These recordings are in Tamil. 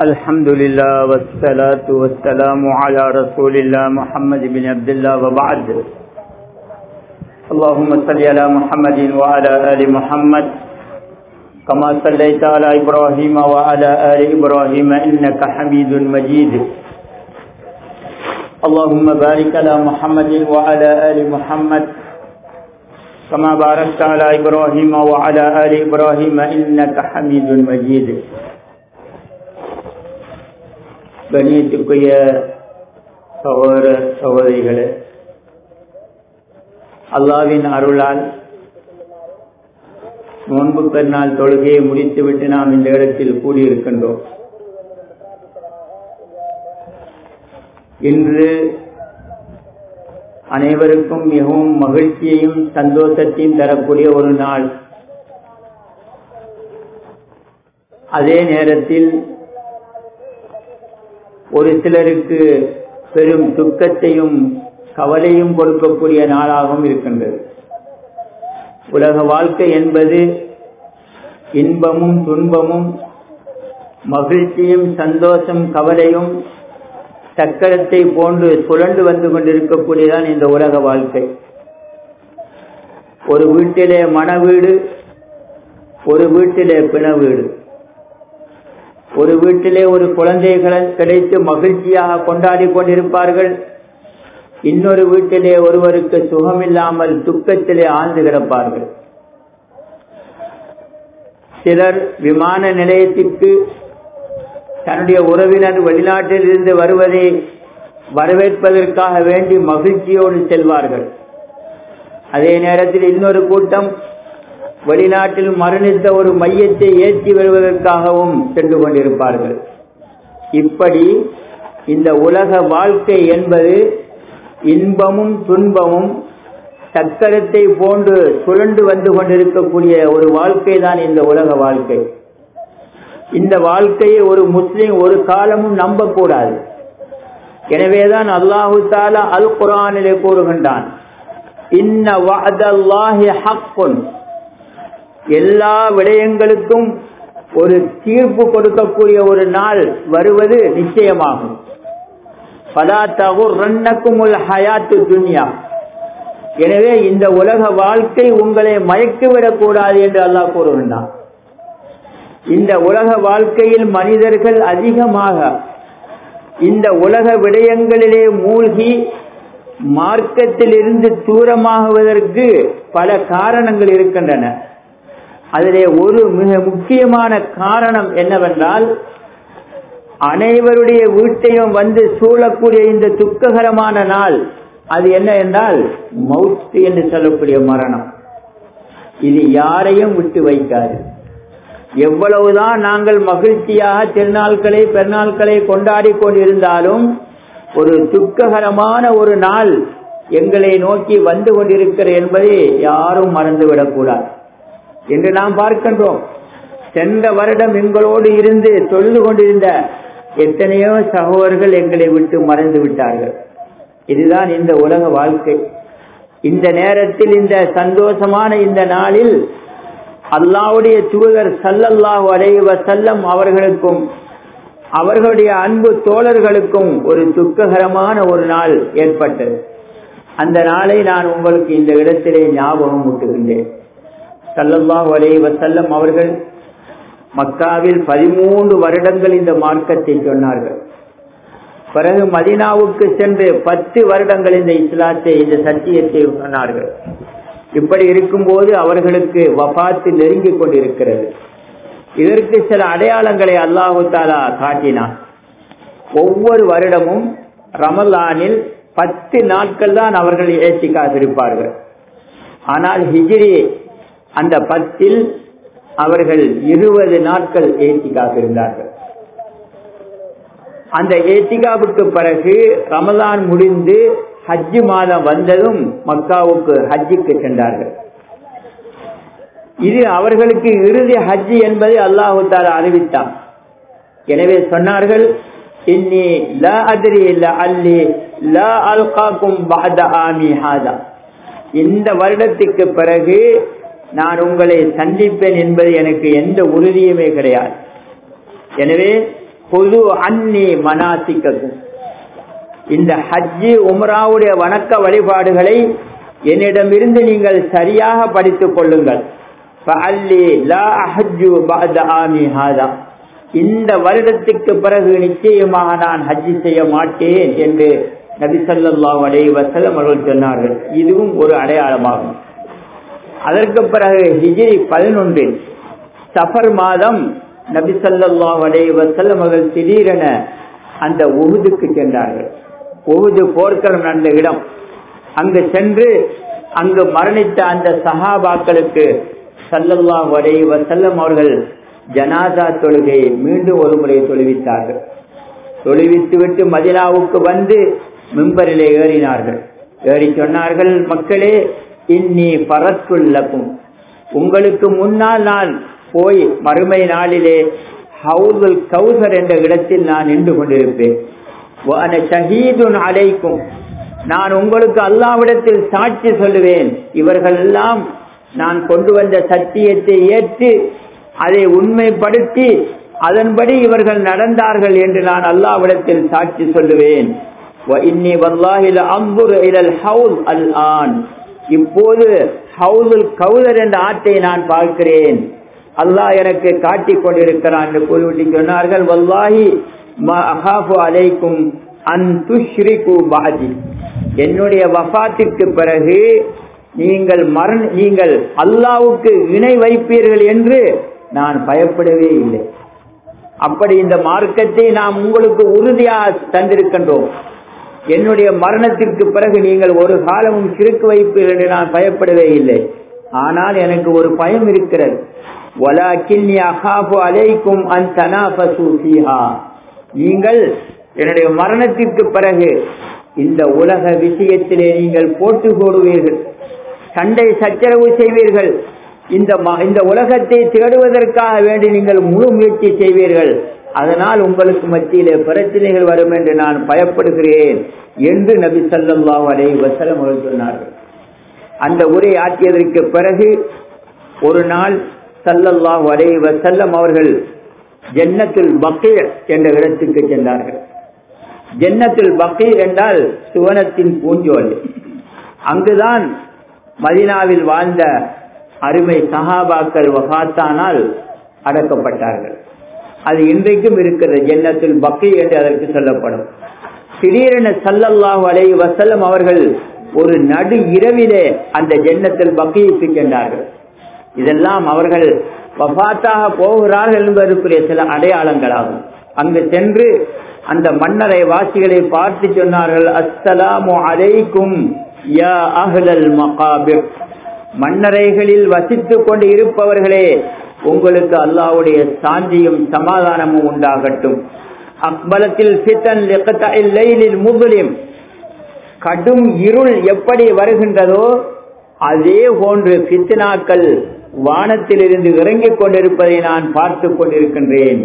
الحمد لله والصلاة والسلام على رسول الله محمد بن عبد الله وبعد اللهم صل على محمد وعلى آل محمد كما صليت على إبراهيم وعلى آل إبراهيم إنك حميد مجيد اللهم بارك على محمد وعلى آل محمد كما باركت على إبراهيم وعلى آل إبراهيم إنك حميد مجيد கணியத்துக்குரிய சகோதர சகோதரிகளே அல்லாவின் அருளால் நோன்பு பெருநாள் தொழுகையை முடித்துவிட்டு நாம் இந்த இடத்தில் கூடியிருக்கின்றோம் இன்று அனைவருக்கும் மிகவும் மகிழ்ச்சியையும் சந்தோஷத்தையும் தரக்கூடிய ஒரு நாள் அதே நேரத்தில் ஒரு சிலருக்கு பெரும் துக்கத்தையும் கவலையும் கொடுக்கக்கூடிய நாளாகவும் இருக்கின்றது உலக வாழ்க்கை என்பது இன்பமும் துன்பமும் மகிழ்ச்சியும் சந்தோஷம் கவலையும் சக்கரத்தை போன்று சுழண்டு வந்து கொண்டிருக்கக்கூடியதான் இந்த உலக வாழ்க்கை ஒரு வீட்டிலே மன வீடு ஒரு வீட்டிலே பிண வீடு ஒரு வீட்டிலே ஒரு குழந்தைகளை கிடைத்து மகிழ்ச்சியாக கொண்டாடி கொண்டிருப்பார்கள் இன்னொரு வீட்டிலே ஒருவருக்கு சுகமில்லாமல் துக்கத்திலே ஆழ்ந்து கிடப்பார்கள் சிலர் விமான நிலையத்திற்கு தன்னுடைய உறவினர் வெளிநாட்டில் இருந்து வருவதை வரவேற்பதற்காக வேண்டி மகிழ்ச்சியோடு செல்வார்கள் அதே நேரத்தில் இன்னொரு கூட்டம் வெளிநாட்டில் மரணித்த ஒரு மையத்தை ஏற்றி வருவதற்காகவும் சென்று கொண்டிருப்பார்கள் இப்படி இந்த உலக வாழ்க்கை என்பது இன்பமும் துன்பமும் சக்கரத்தை போன்று சுழண்டு வந்து கொண்டிருக்கக்கூடிய ஒரு வாழ்க்கை தான் இந்த உலக வாழ்க்கை இந்த வாழ்க்கையை ஒரு முஸ்லிம் ஒரு காலமும் நம்பக்கூடாது எனவேதான் அல்லாஹு தாலா அல் குரானிலே கூறுகின்றான் இன்ன வஅதல்லாஹி ஹக்குன் எல்லா விடயங்களுக்கும் ஒரு தீர்ப்பு கொடுக்கக்கூடிய ஒரு நாள் வருவது நிச்சயமாகும் பலா தகுர் ரன்னக்கும் ஹயாத்து துன்யா எனவே இந்த உலக வாழ்க்கை உங்களை மயக்கிவிடக் கூடாது என்று அல்லாஹ் கூறுகின்றான் இந்த உலக வாழ்க்கையில் மனிதர்கள் அதிகமாக இந்த உலக விடயங்களிலே மூழ்கி மார்க்கத்திலிருந்து தூரமாகுவதற்கு பல காரணங்கள் இருக்கின்றன அதிலே ஒரு மிக முக்கியமான காரணம் என்னவென்றால் அனைவருடைய வீட்டையும் வந்து சூழக்கூடிய இந்த துக்ககரமான நாள் அது என்ன என்றால் மவுத்து என்று சொல்லக்கூடிய மரணம் இது யாரையும் விட்டு வைக்காது எவ்வளவுதான் நாங்கள் மகிழ்ச்சியாக திருநாட்களை பெருநாட்களை கொண்டாடி கொண்டிருந்தாலும் ஒரு துக்ககரமான ஒரு நாள் எங்களை நோக்கி வந்து கொண்டிருக்கிற என்பதை யாரும் மறந்துவிடக்கூடாது என்று நாம் பார்க்கின்றோம் சென்ற வருடம் எங்களோடு இருந்து தொழுது கொண்டிருந்த எத்தனையோ சகோதரர்கள் எங்களை விட்டு மறைந்து விட்டார்கள் இதுதான் இந்த உலக வாழ்க்கை இந்த நேரத்தில் இந்த சந்தோஷமான இந்த நாளில் அல்லாவுடைய தூதர் சல்லல்லாஹு அலைவ செல்லம் அவர்களுக்கும் அவர்களுடைய அன்பு தோழர்களுக்கும் ஒரு துக்ககரமான ஒரு நாள் ஏற்பட்டது அந்த நாளை நான் உங்களுக்கு இந்த இடத்திலே ஞாபகம் ஊட்டுகின்றேன் சல்லல்லாஹு அலைஹி வசல்லம் அவர்கள் மக்காவில் பதிமூன்று வருடங்கள் இந்த மார்க்கத்தை சொன்னார்கள் பிறகு மதினாவுக்கு சென்று பத்து வருடங்கள் இந்த இஸ்லாத்தை இந்த சத்தியத்தை சொன்னார்கள் இப்படி இருக்கும்போது அவர்களுக்கு வபாத்து நெருங்கிக் கொண்டிருக்கிறது இதற்கு சில அடையாளங்களை அல்லாஹு தாலா காட்டினான் ஒவ்வொரு வருடமும் ரமலானில் பத்து நாட்கள் தான் அவர்கள் ஏற்றிக்காக இருப்பார்கள் ஆனால் ஹிஜிரி அந்த பத்தில் அவர்கள் இருபது நாட்கள் ஏத்திக்காக இருந்தார்கள் அந்த ஏத்திகாவுக்கு பிறகு ரமலான் முடிந்து ஹஜ்ஜு மாதம் வந்ததும் மக்காவுக்கு ஹஜ்ஜுக்கு சென்றார்கள் இது அவர்களுக்கு இறுதி ஹஜ்ஜி என்பதை அல்லாஹு தாலா அறிவித்தான் எனவே சொன்னார்கள் இன்னி லா அதிரி அல்லி லா அல்காக்கும் பாத ஆமி ஹாதா இந்த வருடத்துக்கு பிறகு நான் உங்களை சந்திப்பேன் என்பது எனக்கு எந்த உறுதியுமே கிடையாது எனவே பொது அன்னி மனாசிக்கும் இந்த ஹஜ்ஜி உம்ராவுடைய வணக்க வழிபாடுகளை என்னிடமிருந்து நீங்கள் சரியாக படித்துக் கொள்ளுங்கள் இந்த வருடத்துக்கு பிறகு நிச்சயமாக நான் ஹஜ்ஜி செய்ய மாட்டேன் என்று நபி சல்லா அலை வசலம் அவர்கள் சொன்னார்கள் இதுவும் ஒரு அடையாளமாகும் அதற்கு பிறகு ஹிஜிரி பதினொன்றில் சஃபர் மாதம் நபி சல்லா அலை வசல்லம் அவர்கள் திடீரென அந்த உகுதுக்கு சென்றார்கள் உகுது போர்க்களம் நடந்த இடம் அங்கு சென்று அங்கு மரணித்த அந்த சஹாபாக்களுக்கு சல்லல்லா வரை வசல்லம் அவர்கள் ஜனாதா தொழுகையை மீண்டும் ஒரு முறை தொழுவித்தார்கள் தொழுவித்து விட்டு மதினாவுக்கு வந்து மிம்பரிலே ஏறினார்கள் ஏறி சொன்னார்கள் மக்களே இன்னி பரத்துள்ளக்கும் உங்களுக்கு முன்னால் நான் போய் மறுமை நாளிலே ஹவுதுல் கௌசர் என்ற இடத்தில் நான் நின்று கொண்டிருப்பேன் ஷஹீதுன் அலைக்கும் நான் உங்களுக்கு அல்லாவிடத்தில் சாட்சி சொல்லுவேன் இவர்கள் எல்லாம் நான் கொண்டு வந்த சத்தியத்தை ஏற்று அதை உண்மைப்படுத்தி அதன்படி இவர்கள் நடந்தார்கள் என்று நான் அல்லாவிடத்தில் சாட்சி சொல்லுவேன் இன்னி வல்லாஹில அம்புர் இலல் ஹவுல் அல் ஆன் இப்போது ஹவுதுல் கவுதர் என்ற ஆட்டை நான் பார்க்கிறேன் அல்லாஹ் எனக்கு காட்டிக் கொண்டிருக்கிறான் என்று கூறிவிட்டு சொன்னார்கள் வல்லாஹி அஹாபு அலைக்கும் அன் துஷ்ரிகு பாதி என்னுடைய வஃத்திற்கு பிறகு நீங்கள் மரண நீங்கள் அல்லாவுக்கு இணை வைப்பீர்கள் என்று நான் பயப்படவே இல்லை அப்படி இந்த மார்க்கத்தை நாம் உங்களுக்கு உறுதியாக தந்திருக்கின்றோம் என்னுடைய மரணத்திற்கு பிறகு நீங்கள் ஒரு காலமும் சிறுக்கு வைப்பீர்கள் என்று நான் பயப்படவே இல்லை ஆனால் எனக்கு ஒரு பயம் இருக்கிறது அலைக்கும் நீங்கள் என்னுடைய மரணத்திற்கு பிறகு இந்த உலக விஷயத்திலே நீங்கள் போட்டு போடுவீர்கள் சண்டை சச்சரவு செய்வீர்கள் இந்த இந்த உலகத்தை தேடுவதற்காக வேண்டி நீங்கள் முழு முயற்சி செய்வீர்கள் அதனால் உங்களுக்கு மத்தியிலே பிரச்சனைகள் வரும் என்று நான் பயப்படுகிறேன் என்று நபி சல்லாஹ் அலை வசலம் அவர்கள் சொன்னார்கள் அந்த உரை ஆற்றியதற்கு பிறகு ஒரு நாள் சல்லல்லாஹ் அலை வசல்லம் அவர்கள் ஜன்னத்தில் பக்கீர் என்ற இடத்துக்கு சென்றார்கள் ஜன்னத்தில் பக்கீர் என்றால் சுவனத்தின் பூஞ்சோல் அங்குதான் மதினாவில் வாழ்ந்த அருமை சஹாபாக்கள் வகாத்தானால் அடக்கப்பட்டார்கள் அது இன்றைக்கும் இருக்கிறது ஜன்னத்தில் பக்கி என்று அதற்கு சொல்லப்படும் திடீரென சல்லல்லாஹு அலை வசல்லம் அவர்கள் ஒரு நடு இரவிலே அந்த ஜன்னத்தில் பக்கிக்கு சென்றார்கள் இதெல்லாம் அவர்கள் வபாத்தாக போகிறார்கள் என்பதற்குரிய சில அடையாளங்களாகும் அங்கு சென்று அந்த மன்னரை வாசிகளை பார்த்து சொன்னார்கள் அஸ்ஸலாமு அலைக்கும் யா அஹ்லல் மகாபிர் மன்னரைகளில் வசித்துக் கொண்டு இருப்பவர்களே உங்களுக்கு அல்லாவுடைய சாந்தியும் சமாதானமும் உண்டாகட்டும் அக்பலத்தில் சித்தன் முதுலிம் கடும் இருள் எப்படி வருகின்றதோ அதே போன்று பித்னாக்கள் வானத்திலிருந்து இறங்கிக் கொண்டிருப்பதை நான் பார்த்து கொண்டிருக்கின்றேன்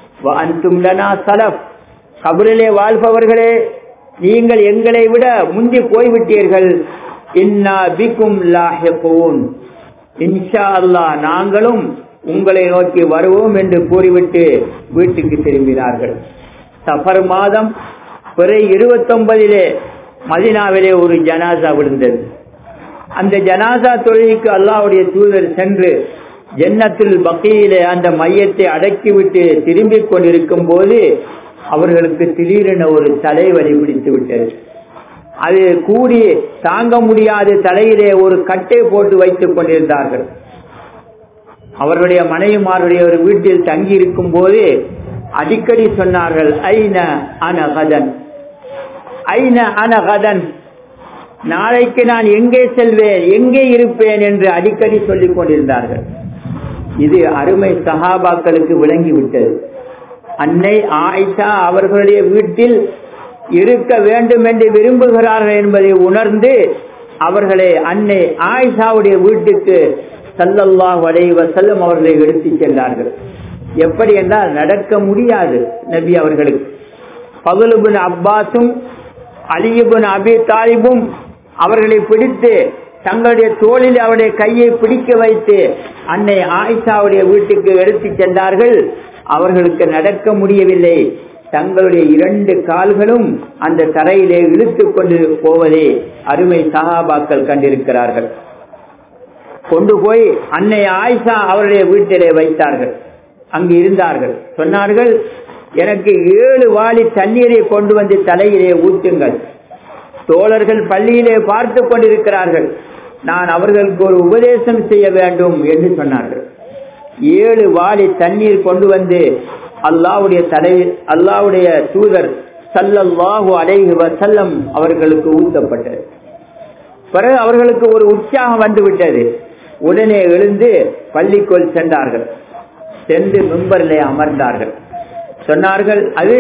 கபரிலே வாழ்பவர்களே நீங்கள் எங்களை விட முந்தி போய்விட்டீர்கள் இன்னா பிக்கும் லாஹிகூன் இன்ஷா அல்லா நாங்களும் உங்களை நோக்கி வருவோம் என்று கூறிவிட்டு வீட்டுக்கு திரும்பினார்கள் சஃபர் மாதம் பிறை இருபத்தி ஒன்பதிலே மதினாவிலே ஒரு ஜனாசா விழுந்தது அந்த ஜனாசா தொழிலுக்கு அல்லாவுடைய தூதர் சென்று ஜன்னத்தில் பக்கையிலே அந்த மையத்தை அடக்கிவிட்டு திரும்பிக் கொண்டிருக்கும் போது அவர்களுக்கு திடீரென ஒரு தலைவலி பிடித்து விட்டது அது கூடி தாங்க முடியாத தலையிலே ஒரு கட்டை போட்டு வைத்துக் கொண்டிருந்தார்கள் அவர்களுடைய மனைவிமாருடைய ஒரு வீட்டில் தங்கி இருக்கும் போது அடிக்கடி சொன்னார்கள் ஐன அனகதன் ஐன அனகதன் நாளைக்கு நான் எங்கே செல்வேன் எங்கே இருப்பேன் என்று அடிக்கடி சொல்லிக் கொண்டிருந்தார்கள் இது அருமை சஹாபாக்களுக்கு விளங்கிவிட்டது அன்னை ஆயிஷா அவர்களுடைய வீட்டில் இருக்க வேண்டும் என்று விரும்புகிறார்கள் என்பதை உணர்ந்து அவர்களை அன்னை ஆயிஷாவுடைய வீட்டுக்கு சல்லல்லாஹ் வளைவ செல்லும் அவர்களை எடுத்து சென்றார்கள் எப்படி என்றால் நடக்க முடியாது நபி அவர்களுக்கு பகுலுபின் அப்பாஸும் அலியுபின் அபி தாலிபும் அவர்களை பிடித்து தங்களுடைய தோளில் அவருடைய கையை பிடிக்க வைத்து அன்னை ஆயிஷாவுடைய வீட்டுக்கு எடுத்து சென்றார்கள் அவர்களுக்கு நடக்க முடியவில்லை தங்களுடைய இரண்டு கால்களும் அந்த தரையிலே இழுத்துக் கொண்டு போவதை அருமை சகாபாக்கள் கண்டிருக்கிறார்கள் கொண்டு போய் அன்னை ஆயிஷா அவருடைய வீட்டிலே வைத்தார்கள் அங்கு இருந்தார்கள் சொன்னார்கள் எனக்கு ஏழு வாளி தண்ணீரை கொண்டு வந்து தலையிலே ஊற்றுங்கள் தோழர்கள் பள்ளியிலே பார்த்து கொண்டிருக்கிறார்கள் நான் அவர்களுக்கு ஒரு உபதேசம் செய்ய வேண்டும் என்று சொன்னார்கள் ஏழு வாளி தண்ணீர் கொண்டு வந்து அல்லாவுடைய தலை அல்லாவுடைய தூதர் சல்லல்லாஹு அலைஹி வசல்லம் அவர்களுக்கு ஊத்தப்பட்டது பிறகு அவர்களுக்கு ஒரு உற்சாகம் வந்து விட்டது உடனே எழுந்து பள்ளிக்குள் சென்றார்கள் சென்று மெம்பரிலே அமர்ந்தார்கள் சொன்னார்கள் அது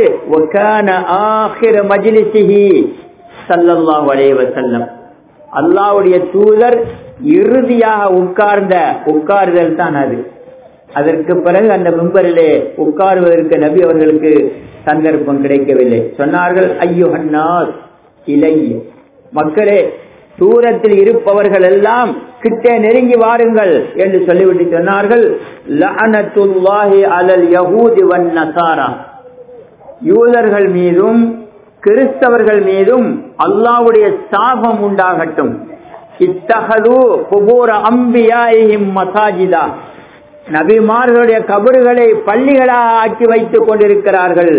சல்லல்லாஹு அலைஹி வஸல்லம் அல்லாஹ்வுடைய தூதர் இறுதியாக உட்கார்ந்த உட்கார்தல் தான் அது அதற்கு பிறகு அந்த மெம்பரிலே உட்காருவதற்கு நபி அவர்களுக்கு சந்தர்ப்பம் கிடைக்கவில்லை சொன்னார்கள் ஐயோ அண்ணாஸ் இலைய மக்களே தூரத்தில் இருப்பவர்கள் எல்லாம் கிட்டே நெருங்கி வாருங்கள் என்று சொல்லிவிட்டு சொன்னார்கள் லஅனத்துல்லாஹி அலல் யஹூதி வன் நசாரா யூதர்கள் மீதும் கிறிஸ்தவர்கள் மீதும் அல்லாவுடைய சாபம் உண்டாகட்டும் இத்தகது குபூர அம்பியாயிம் மசாஜிதா நபிமார்களுடைய கபறுகளை பள்ளிகளாக ஆக்கி வைத்துக் கொண்டிருக்கிறார்கள்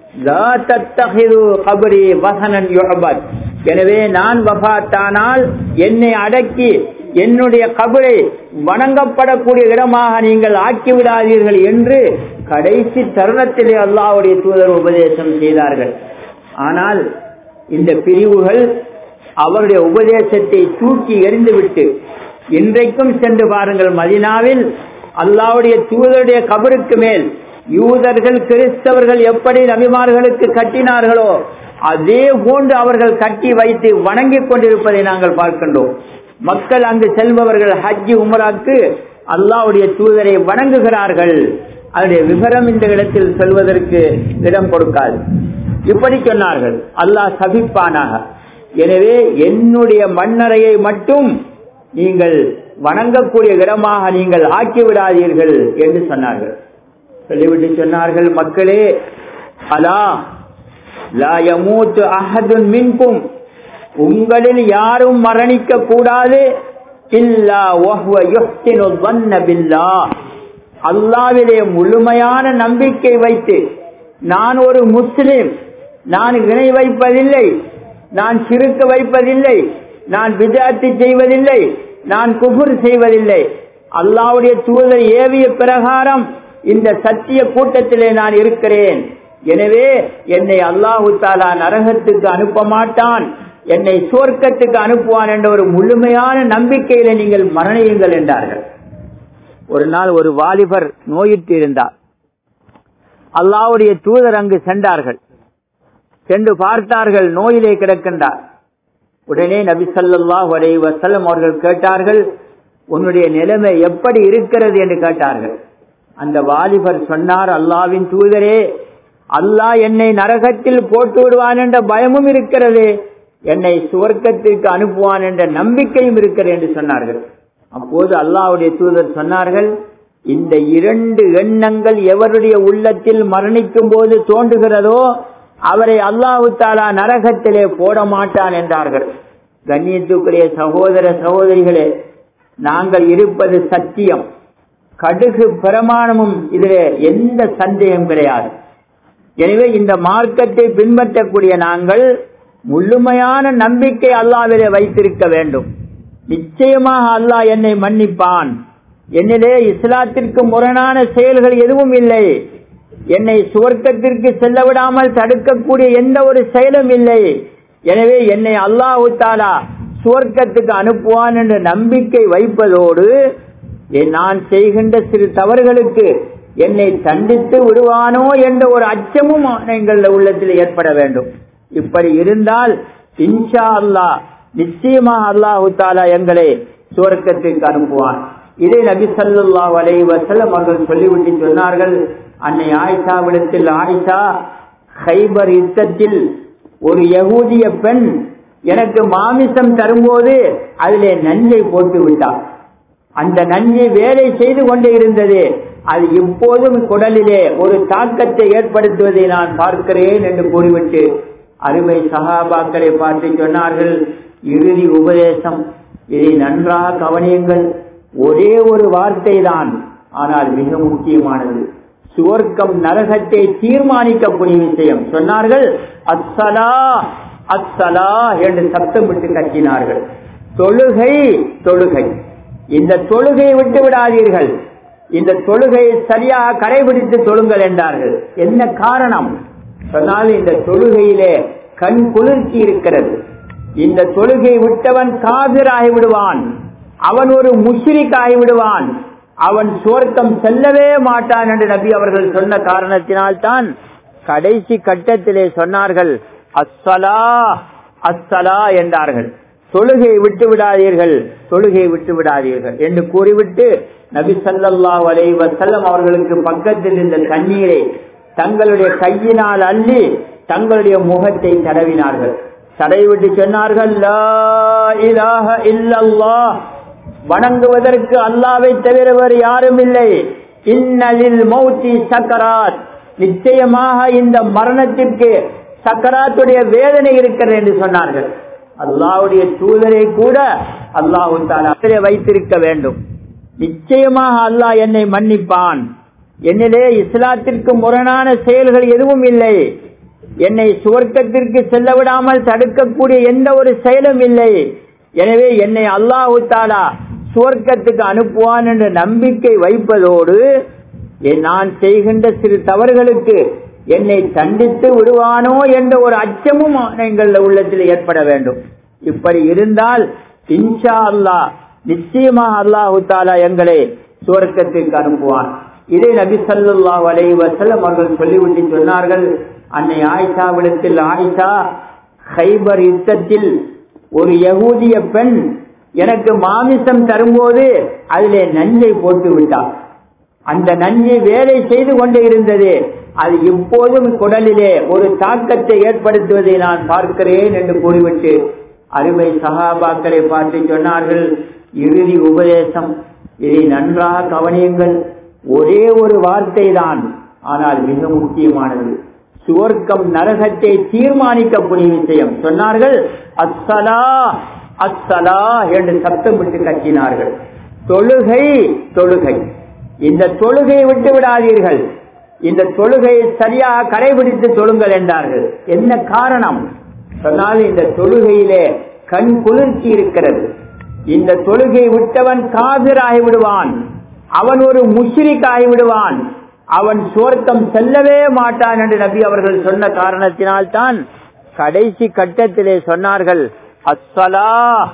எனவே நான் வபாத்தானால் என்னை அடக்கி என்னுடைய கபரை வணங்கப்படக்கூடிய இடமாக நீங்கள் ஆக்கிவிடாதீர்கள் என்று கடைசி தருணத்திலே அல்லாவுடைய தூதர் உபதேசம் செய்தார்கள் ஆனால் இந்த பிரிவுகள் அவருடைய உபதேசத்தை தூக்கி எறிந்துவிட்டு இன்றைக்கும் சென்று பாருங்கள் மதினாவில் அல்லாவுடைய தூதருடைய கபருக்கு மேல் யூதர்கள் கிறிஸ்தவர்கள் எப்படி நபிமார்களுக்கு கட்டினார்களோ அதே போன்று அவர்கள் கட்டி வைத்து வணங்கிக் கொண்டிருப்பதை நாங்கள் பார்க்கின்றோம் மக்கள் அங்கு செல்பவர்கள் ஹஜ்ஜி உமராக்கு அல்லாவுடைய தூதரை வணங்குகிறார்கள் அதனுடைய விவரம் இந்த இடத்தில் சொல்வதற்கு இடம் கொடுக்காது இப்படி சொன்னார்கள் அல்லாஹ் சபிப்பானாக எனவே என்னுடைய மண்ணறையை மட்டும் நீங்கள் வணங்கக்கூடிய இடமாக நீங்கள் ஆக்கிவிடாதீர்கள் என்று சொன்னார்கள் சொல்லிவிட்டு சொன்னார்கள் மக்களே அலா லாயமூத்து அஹதுன் மின்கும் உங்களில் யாரும் மரணிக்க கூடாது இல்லா அல்லாவிலே முழுமையான நம்பிக்கை வைத்து நான் ஒரு முஸ்லிம் நான் இணை வைப்பதில்லை நான் சிறுக்க வைப்பதில்லை நான் விஜாத்தி செய்வதில்லை நான் குபுர் செய்வதில்லை அல்லாவுடைய தூதர் ஏவிய பிரகாரம் இந்த சத்திய கூட்டத்திலே நான் இருக்கிறேன் எனவே என்னை அல்லாஹு தாலா நரகத்துக்கு அனுப்ப மாட்டான் என்னை சுவர்க்கத்துக்கு அனுப்புவான் என்ற ஒரு முழுமையான நம்பிக்கையில நீங்கள் மரணியுங்கள் என்றார்கள் ஒரு நாள் ஒரு வாலிபர் நோயிட்டு இருந்தார் அல்லாவுடைய தூதர் அங்கு சென்றார்கள் சென்று பார்த்தார்கள் நோயிலே கிடக்கின்றார் உடனே நபி சல்லாஹ் அலை வசல்லம் அவர்கள் கேட்டார்கள் உன்னுடைய நிலைமை எப்படி இருக்கிறது என்று கேட்டார்கள் அந்த வாலிபர் சொன்னார் அல்லாவின் தூதரே அல்லாஹ் என்னை நரகத்தில் போட்டு விடுவான் என்ற பயமும் இருக்கிறது என்னை சுவர்க்கத்திற்கு அனுப்புவான் என்ற நம்பிக்கையும் இருக்கிறது என்று சொன்னார்கள் அப்போது அல்லாவுடைய தூதர் சொன்னார்கள் இந்த இரண்டு எண்ணங்கள் எவருடைய உள்ளத்தில் மரணிக்கும் போது தோன்றுகிறதோ அவரை அல்லாஹு தாலா நரகத்திலே போட மாட்டான் என்றார்கள் கண்ணியத்துக்குரிய சகோதர சகோதரிகளே நாங்கள் இருப்பது சத்தியம் கடுகு பிரமாணமும் இதிலே எந்த சந்தேகம் கிடையாது எனவே இந்த மார்க்கத்தை பின்பற்றக்கூடிய நாங்கள் முழுமையான நம்பிக்கை அல்லாவிலே வைத்திருக்க வேண்டும் நிச்சயமாக அல்லாஹ் என்னை மன்னிப்பான் என்னிலே இஸ்லாத்திற்கு முரணான செயல்கள் எதுவும் இல்லை என்னை சுவர்க்கத்திற்கு செல்ல விடாமல் தடுக்கக்கூடிய எந்த ஒரு செயலும் இல்லை எனவே என்னை அல்லாஹு தாலா சுவர்க்கத்துக்கு அனுப்புவான் என்ற நம்பிக்கை வைப்பதோடு நான் செய்கின்ற சிறு தவறுகளுக்கு என்னை தண்டித்து விடுவானோ என்ற ஒரு அச்சமும் எங்கள் உள்ளத்தில் ஏற்பட வேண்டும் இப்படி இருந்தால் இன்ஷா அல்லாஹ் நிச்சயமாக அல்லாஹு தாலா எங்களை சுவர்க்கத்திற்கு அனுப்புவான் இதை நபி சல்லா அலை வசலம் அவர்கள் சொல்லிவிட்டு சொன்னார்கள் அன்னை ஆயிஷாவிடத்தில் ஆயிஷா ஹைபர் யுத்தத்தில் ஒரு யகூதிய பெண் எனக்கு மாமிசம் தரும்போது அதிலே நஞ்சை போட்டு விட்டார் அந்த நஞ்சை வேலை செய்து கொண்டே இருந்தது அது எப்போதும் குடலிலே ஒரு தாக்கத்தை ஏற்படுத்துவதை நான் பார்க்கிறேன் என்று கூறிவிட்டு அருமை சகாபாக்களை பார்த்து சொன்னார்கள் இறுதி உபதேசம் இதை நன்றாக கவனியுங்கள் ஒரே ஒரு வார்த்தை தான் ஆனால் மிக முக்கியமானது சுவர்க்கம் நரகத்தை தீர்மானிக்கக்கூடிய விஷயம் சொன்னார்கள் அஸ்ஸலா அஸ்ஸலா என்று சப்தமிட்டு கட்டினார்கள் தொழுகை தொழுகை இந்த தொழுகையை விட்டு விடாதீர்கள் இந்த தொழுகையை சரியாக கடைபிடித்து தொழுங்கள் என்றார்கள் என்ன காரணம் சொன்னால் இந்த தொழுகையிலே கண் குளிர்ச்சி இருக்கிறது இந்த தொழுகை விட்டவன் காவிராகி விடுவான் அவன் ஒரு முஷ்ரிக் ஆகிவிடுவான் அவன் சுவர்க்கம் செல்லவே மாட்டான் என்று நபி அவர்கள் சொன்ன காரணத்தினால்தான் கடைசி கட்டத்திலே சொன்னார்கள் அஸ்ஸலா அஸ்ஸலா என்றார்கள் தொழுகை விட்டு விடாதீர்கள் தொழுகை விட்டு விடாதீர்கள் என்று கூறிவிட்டு நபி சல்லா அலை வசல்லம் அவர்களுக்கு பக்கத்தில் இருந்த தண்ணீரை தங்களுடைய கையினால் அள்ளி தங்களுடைய முகத்தை தடவினார்கள் தடவிட்டு சொன்னார்கள் லா இலாஹ இல்லல்லாஹ் வணங்குவதற்கு அல்லாவை தவிர வேறு யாரும் இல்லை இன்னலில் மௌத்தி சக்கராத் நிச்சயமாக இந்த மரணத்திற்கு சக்கராத்துடைய வேதனை இருக்கிறது என்று சொன்னார்கள் அல்லாவுடைய தூதரை கூட அல்லாஹு தாலா வைத்திருக்க வேண்டும் நிச்சயமாக அல்லாஹ் என்னை மன்னிப்பான் என்னிலே இஸ்லாத்திற்கு முரணான செயல்கள் எதுவும் இல்லை என்னை சுவர்க்கத்திற்கு செல்ல விடாமல் தடுக்கக்கூடிய எந்த ஒரு செயலும் இல்லை எனவே என்னை அல்லாஹு தாலா சுவர்க்கத்துக்கு அனுப்புவான் என்ற நம்பிக்கை வைப்பதோடு நான் செய்கின்ற சிறு தவறுகளுக்கு என்னை தண்டித்து விடுவானோ என்ற ஒரு அச்சமும் எங்கள் உள்ளத்தில் ஏற்பட வேண்டும் இப்படி இருந்தால் இன்ஷா அல்லாஹ் நிச்சயமாக அல்லாஹு தாலா எங்களை சுவர்க்கத்திற்கு அனுப்புவான் இதை நபி சல்லா அலை வசலம் அவர்கள் சொல்லிவிட்டு சொன்னார்கள் அன்னை ஆயிஷாவிடத்தில் ஆயிஷா ஹைபர் யுத்தத்தில் ஒரு யகூதிய பெண் எனக்கு மாமிசம் தரும்போது அதிலே நஞ்சை போட்டு விட்டார் அந்த நஞ்சு வேலை செய்து கொண்டு இருந்தது அது எப்போதும் குடலிலே ஒரு தாக்கத்தை ஏற்படுத்துவதை நான் பார்க்கிறேன் என்று கூறிவிட்டு அருமை சகாபாக்களை பார்த்து சொன்னார்கள் இறுதி உபதேசம் இதை நன்றாக கவனியுங்கள் ஒரே ஒரு வார்த்தை தான் ஆனால் மிக முக்கியமானது சுவர்க்கம் நரகத்தை தீர்மானிக்கக்கூடிய விஷயம் சொன்னார்கள் அஸ்ஸலா அஸ்ஸலா என்று சப்தமிட்டு கட்டினார்கள் தொழுகை தொழுகை இந்த தொழுகையை விட்டு விடாதீர்கள் இந்த தொழுகையை சரியாக கடைபிடித்து தொழுங்கள் என்றார்கள் என்ன காரணம் சொன்னால் இந்த தொழுகையிலே கண் குளிர்ச்சி இருக்கிறது இந்த தொழுகை விட்டவன் காவிராகி விடுவான் அவன் ஒரு முஷ்ரிக் ஆகிவிடுவான் அவன் சுவர்க்கம் செல்லவே மாட்டான் என்று நபி அவர்கள் சொன்ன காரணத்தினால்தான் கடைசி கட்டத்திலே சொன்னார்கள் அஸ்ஸலா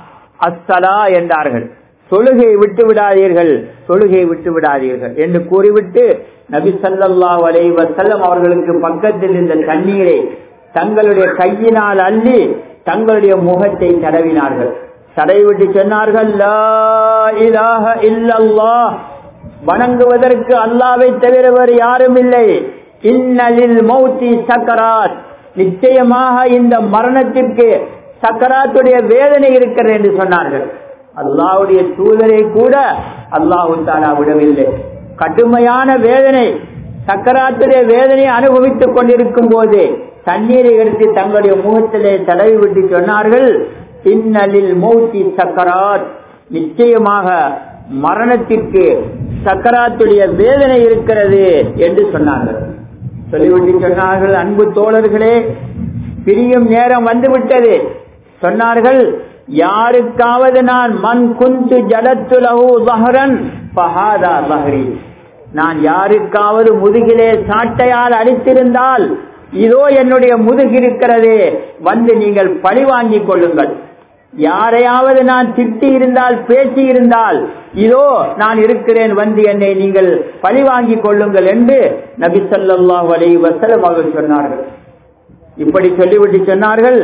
அஸ்ஸலா என்றார்கள் தொழுகை விட்டு விடாதீர்கள் தொழுகை விட்டு விடாதீர்கள் என்று கூறிவிட்டு நபி சல்லா அலை வசல்லம் அவர்களுக்கு பக்கத்தில் இருந்த தண்ணீரை தங்களுடைய கையினால் அள்ளி தங்களுடைய முகத்தை தடவினார்கள் தடவிட்டு சொன்னார்கள் லா இலாஹ இல்லல்லாஹ் வணங்குவதற்கு அல்லாவை தவிர வேறு யாரும் இல்லை இன்னலில் மௌத்தி சக்கராத் நிச்சயமாக இந்த மரணத்திற்கு சக்கராத்துடைய வேதனை இருக்கிறது என்று சொன்னார்கள் அல்லாவுடைய தூதரை கூட அல்லாஹு தாலா விடவில்லை கடுமையான வேதனை சக்கராத்துடைய வேதனையை அனுபவித்துக் கொண்டிருக்கும் போது தண்ணீரை எடுத்து தங்களுடைய முகத்திலே தடவி விட்டு சொன்னார்கள் இன்னலில் மௌத்தி சக்கராத் நிச்சயமாக மரணத்திற்கு சக்கராத்துடைய வேதனை இருக்கிறது என்று சொன்னார்கள் சொல்லிவிட்டு சொன்னார்கள் அன்பு தோழர்களே பிரியும் நேரம் வந்துவிட்டது சொன்னார்கள் யாருக்காவது நான் மண் குந்து ஜலத்துலகு பஹரன் பஹாதா பஹரி நான் யாருக்காவது முதுகிலே சாட்டையால் அடித்திருந்தால் இதோ என்னுடைய முதுகு இருக்கிறது வந்து நீங்கள் பழி வாங்கிக் கொள்ளுங்கள் யாரையாவது நான் திட்டி இருந்தால் பேசி இருந்தால் இதோ நான் இருக்கிறேன் வந்து என்னை நீங்கள் பழி வாங்கிக் கொள்ளுங்கள் என்று நபி சொல்லா அலை வசலம் அவர்கள் சொன்னார்கள் இப்படி சொல்லிவிட்டு சொன்னார்கள்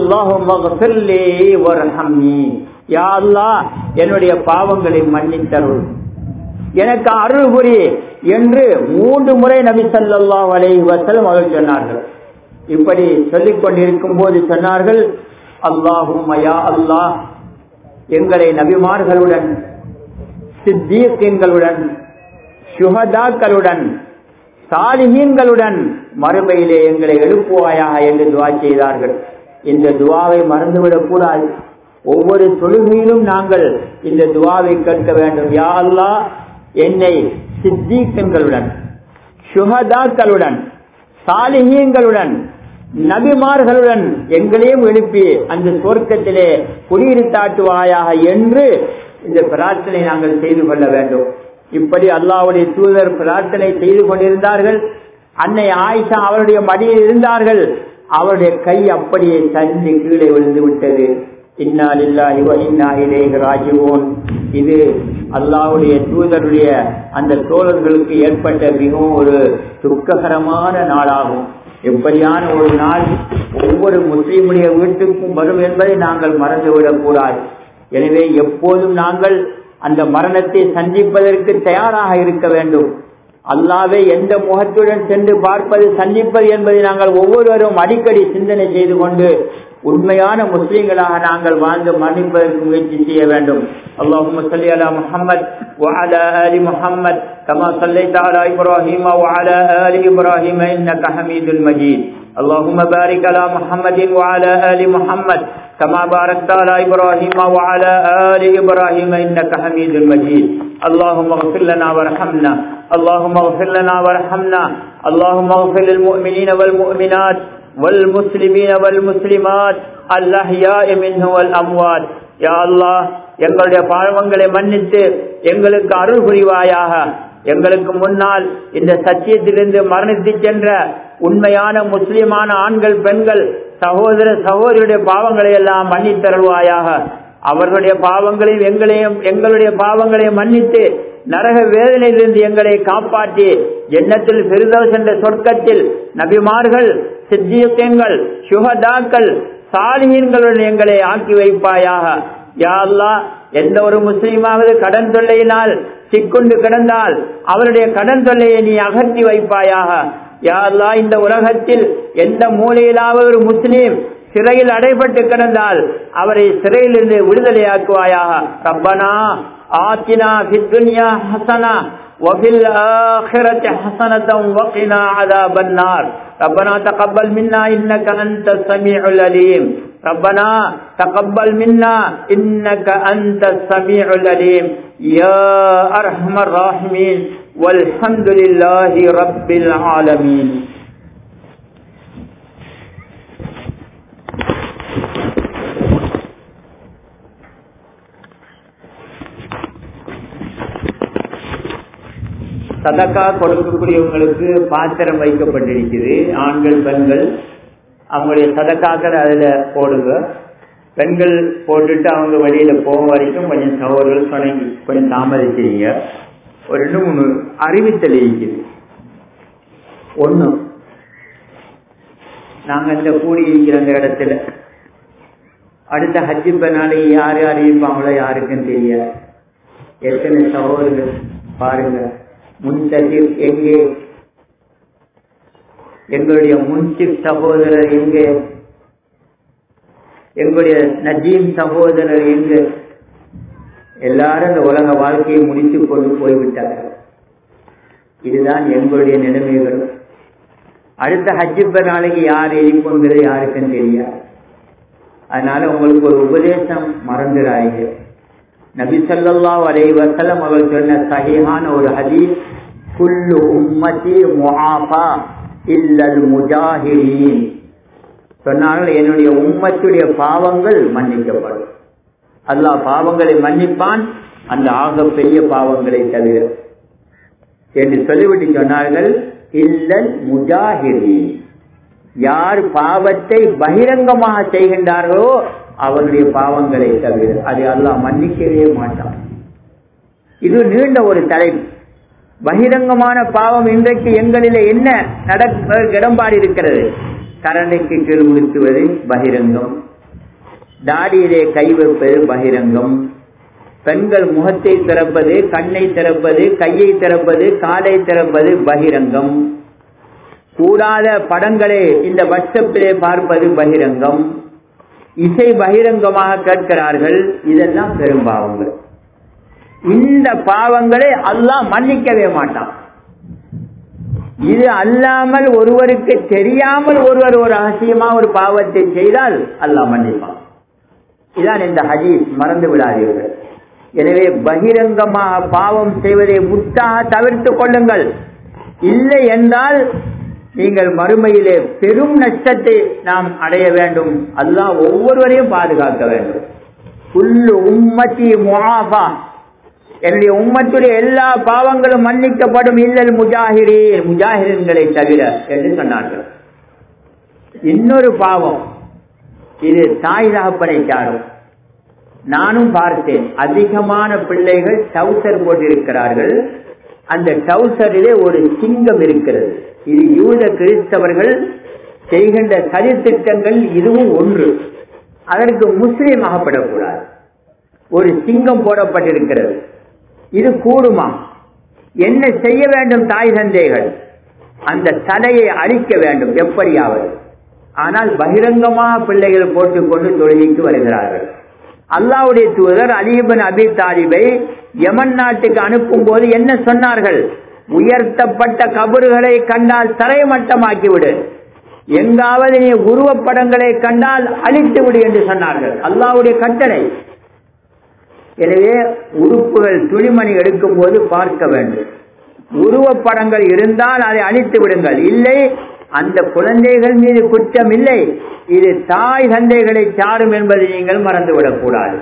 அல்லாஹ் என்னுடைய பாவங்களை மன்னித்தருள் எனக்கு அருள் புரி என்று மூன்று முறை நபி சல்லா அலை வசலம் அவர்கள் சொன்னார்கள் இப்படி சொல்லிக் கொண்டிருக்கும் போது சொன்னார்கள் அல்லாஹும் அல்லாஹ் எங்களை நபிமார்களுடன் சித்தீக்கங்களுடன் சுகதாக்களுடன் சாலிகீன்களுடன் மறுமையிலே எங்களை எழுப்புவாயாக என்று துவா செய்தார்கள் இந்த துவாவை மறந்துவிடக் கூடாது ஒவ்வொரு தொழுகையிலும் நாங்கள் இந்த துவாவை கேட்க வேண்டும் யா அல்லா என்னை சித்தீக்கங்களுடன் சுகதாக்களுடன் சாலிகீன்களுடன் நபிமார்களுடன் எங்களையும் எழுப்பி அந்த சொர்க்கத்திலே குடியிருத்தாட்டுவாயாக என்று இந்த பிரார்த்தனை நாங்கள் செய்து கொள்ள வேண்டும் இப்படி அல்லாவுடைய தூதர் பிரார்த்தனை செய்து கொண்டிருந்தார்கள் அன்னை ஆயிஷா அவருடைய மடியில் இருந்தார்கள் அவருடைய கை அப்படியே தண்ணி கீழே விழுந்து விட்டது ராஜுவோன் இது அல்லாவுடைய தூதருடைய அந்த தோழர்களுக்கு ஏற்பட்ட மிகவும் ஒரு துக்ககரமான நாளாகும் எப்படியான ஒரு நாள் ஒவ்வொரு முஸ்லீமுடைய வீட்டுக்கும் வரும் என்பதை நாங்கள் மறந்துவிடக் கூடாது எனவே எப்போதும் நாங்கள் அந்த மரணத்தை சந்திப்பதற்கு தயாராக இருக்க வேண்டும் அல்லாவே எந்த முகத்துடன் சென்று பார்ப்பது சந்திப்பது என்பதை நாங்கள் ஒவ்வொருவரும் அடிக்கடி சிந்தனை செய்து கொண்டு உண்மையான முஸ்லீம்களாக நாங்கள் வாழ்ந்து மரணிப்பதற்கு முயற்சி செய்ய வேண்டும் اللهم صل على محمد وعلى آل محمد كما صليت على إبراهيم وعلى آل إبراهيم إنك حميد مجيد اللهم بارك على محمد وعلى آل محمد كما باركت على إبراهيم وعلى آل إبراهيم إنك حميد مجيد اللهم اغفر لنا وارحمنا اللهم اغفر لنا وارحمنا اللهم اغفر للمؤمنين والمؤمنات والمسلمين والمسلمات الأحياء منه والأموات يا الله எங்களுடைய பாவங்களை மன்னித்து எங்களுக்கு அருள் புரிவாயாக எங்களுக்கு முன்னால் இந்த சத்தியத்திலிருந்து மரணித்து சென்ற உண்மையான முஸ்லிமான ஆண்கள் பெண்கள் சகோதர சகோதரியுடைய பாவங்களை எல்லாம் மன்னித்தருள்வாயாக அவர்களுடைய பாவங்களையும் எங்களையும் எங்களுடைய பாவங்களையும் மன்னித்து நரக வேதனையிலிருந்து எங்களை காப்பாற்றி எண்ணத்தில் பெருதோஸ் என்ற சொர்க்கத்தில் நபிமார்கள் சித்தியத்தேன்கள் சுகதாக்கள் சாலிகீன்களுடன் எங்களை ஆக்கி வைப்பாயாக யா அல்லா எந்த ஒரு முஸ்லீமாவது கடன் தொல்லையினால் சிக்குண்டு கிடந்தால் அவருடைய கடன் தொல்லையை நீ அகற்றி வைப்பாயாக யா அல்லா இந்த உலகத்தில் எந்த மூலையிலாவது ஒரு முஸ்லீம் சிறையில் அடைபட்டு கிடந்தால் அவரை சிறையிலிருந்து விடுதலையாக்குவாயாக ரப்பனா ஆத்தினா ஃபித்துன்யா ஹசனா وفي الآخرة حسنة وقنا عذاب النار ربنا تقبل منا إنك أنت السميع العليم ربنا تقبل منا إنك أنت السميع العليم يا أرحم الراحمين والحمد لله رب العالمين சதக்கா கொடுக்கக்கூடியவங்களுக்கு பாத்திரம் வைக்கப்பட்டிருக்குது ஆண்கள் பெண்கள் அவங்களுடைய சதக்காக்கள் அதுல போடுங்க பெண்கள் போட்டுட்டு அவங்க வழியில போக வரைக்கும் கொஞ்சம் சகோதரர்கள் சொன்னீங்க கொஞ்சம் தாமதிக்கிறீங்க ஒரு ரெண்டு மூணு அறிவித்தல் இருக்குது ஒண்ணு நாங்க இந்த கூடி இருக்கிற அந்த இடத்துல அடுத்த ஹஜ்ஜி நாளைக்கு யாரு அறிவிப்பாங்களோ யாருக்கும் தெரியாது எத்தனை சகோதரர்கள் பாருங்க முன்தசிர் எங்கே எங்களுடைய முன்சிப் சகோதரர் எங்கே எங்களுடைய நஜீம் சகோதரர் எங்கே எல்லாரும் இந்த உலக வாழ்க்கையை முடித்து கொண்டு போய்விட்டார்கள் இதுதான் எங்களுடைய நிலைமைகள் அடுத்த ஹஜ்ஜிப்ப நாளைக்கு யார் எரிப்போங்கிறது யாருக்கும் தெரியாது அதனால உங்களுக்கு ஒரு உபதேசம் மறந்துடாதீங்க நபி சல்லா அலை வசலம் அவர் சொன்ன சகிஹான ஒரு ஹதீஸ் குல்லு உம்மதி முஆஃபா இல்லல் முஜாஹிரீன் சொன்னார்கள் என்னுடைய உம்மத்துடைய பாவங்கள் மன்னிக்கப்படும் அல்லாஹ் பாவங்களை மன்னிப்பான் அந்த ஆக பெரிய பாவங்களை தவிர என்று சொல்லிவிட்டு சொன்னார்கள் இல்லல் முஜாஹிரீன் யார் பாவத்தை பகிரங்கமாக செய்கின்றார்களோ அவருடைய பாவங்களை தவிர அதை அல்லாஹ் மன்னிக்கவே மாட்டான் இது நீண்ட ஒரு தலைப்பு பகிரங்கமான பாவம் இன்றைக்கு எங்களிலே என்ன நடக்க இடம்பாடு இருக்கிறது கரணைக்கு கீழ் உடுத்துவது பகிரங்கம் தாடியிலே கை வைப்பது பகிரங்கம் பெண்கள் முகத்தை திறப்பது கண்ணை திறப்பது கையை திறப்பது காலை திறப்பது பகிரங்கம் கூடாத படங்களை இந்த வாட்ஸ்அப்பிலே பார்ப்பது பகிரங்கம் இசை பகிரங்கமாக கேட்கிறார்கள் இதெல்லாம் பெரும்பாவங்கள் இந்த பாவங்களை அல்லாஹ் மன்னிக்கவே மாட்டான் இது அல்லாமல் ஒருவருக்கு தெரியாமல் ஒருவர் ஒரு ரகசியமா ஒரு பாவத்தை செய்தால் அல்லாஹ் மன்னிப்பான் இதான் இந்த ஹதீஸ் மறந்து விடாதீர்கள் எனவே பகிரங்கமாக பாவம் செய்வதை முத்தாக தவிர்த்துக் கொள்ளுங்கள் இல்லை என்றால் நீங்கள் மறுமையிலே பெரும் நஷ்டத்தை நாம் அடைய வேண்டும் அல்லாஹ் ஒவ்வொருவரையும் பாதுகாக்க வேண்டும் புல்லு உம்மத்தி முஆஃபா என்னுடைய உம்மத்துடைய எல்லா பாவங்களும் மன்னிக்கப்படும் இல்லல் முஜாஹிரீன் முஜாஹிரீன்களை தவிர என்று சொன்னார்கள் இன்னொரு பாவம் இது தாய் தகப்பனை சாரும் நானும் பார்த்தேன் அதிகமான பிள்ளைகள் டவுசர் போட்டிருக்கிறார்கள் அந்த டவுசரிலே ஒரு சிங்கம் இருக்கிறது இது யூத கிறிஸ்தவர்கள் செய்கின்ற சதித்திட்டங்கள் இதுவும் ஒன்று அதற்கு முஸ்லீம் ஆகப்படக்கூடாது ஒரு சிங்கம் போடப்பட்டிருக்கிறது இது கூடுமா என்ன செய்ய வேண்டும் தாய் தந்தைகள் அந்த தலையை அழிக்க வேண்டும் எப்படியாவது ஆனால் பகிரங்கமாக பிள்ளைகள் போட்டுக்கொண்டு தொழுகைக்கு வருகிறார்கள் அல்லாவுடைய தூதர் அலிபன் அபி தாலிபை யமன் நாட்டுக்கு அனுப்பும் போது என்ன சொன்னார்கள் உயர்த்தப்பட்ட கபறுகளை கண்டால் தரைமட்டமாக்கிவிடு எங்காவது நீ உருவப்படங்களை கண்டால் அழித்து விடு என்று சொன்னார்கள் அல்லாவுடைய கட்டளை எனவே உறுப்புகள் துணிமணி எடுக்கும் போது பார்க்க வேண்டும் உருவப்படங்கள் இருந்தால் அதை அழித்து விடுங்கள் இல்லை அந்த குழந்தைகள் மீது குற்றம் இல்லை இது தாய் தந்தைகளை சாரும் என்பதை நீங்கள் மறந்துவிடக் கூடாது